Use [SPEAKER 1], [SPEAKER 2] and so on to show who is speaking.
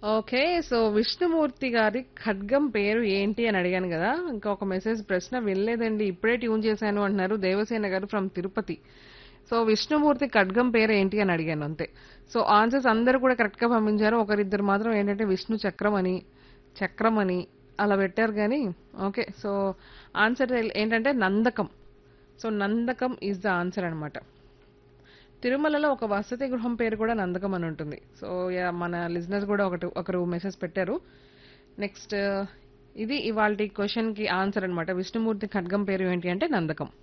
[SPEAKER 1] Okay. So Vishnumurthy గారి ఖడ్గం పేరు ఏంటి అని అడిగాను గదా! ఇంకొక మెసేజ్ ప్రశ్న వినలేదండి. ఇప్పుడే ట్యూన్ చేశాను అంటున్నారు దేవసేన గారు ఫ్రమ్ తిరుపతి. సో విష్ణుమూర్తి ఖడ్గం పేరు ఏంటి అని అడిగాను అంతే. సో ఆన్సర్స్ అందరూ కూడా కరెక్ట్‌గా పంపించారు. ఒకరిద్దరు మాత్రం ఏంటంటే విష్ణు చక్రం అని, చక్రం అని అలా పెట్టారు గానీ ఓకే. సో ఆన్సర్ ఏంటంటే Nandakam. So Nandakam is the answer అన్నమాట. తిరుమలలో ఒక వసతి గృహం పేరు కూడా నందకం అని ఉంటుంది. So yeah! మన లిజనర్స్ కూడా ఒకటి ఒకరు మెసేజ్ పెట్టారు. నెక్స్ట్ ఇది ఇవాల్టి క్వెషన్‌కి ఆన్సర్ అన్నమాట. విష్ణుమూర్తి ఖడ్గం పేరు ఏంటి అంటే నందకం.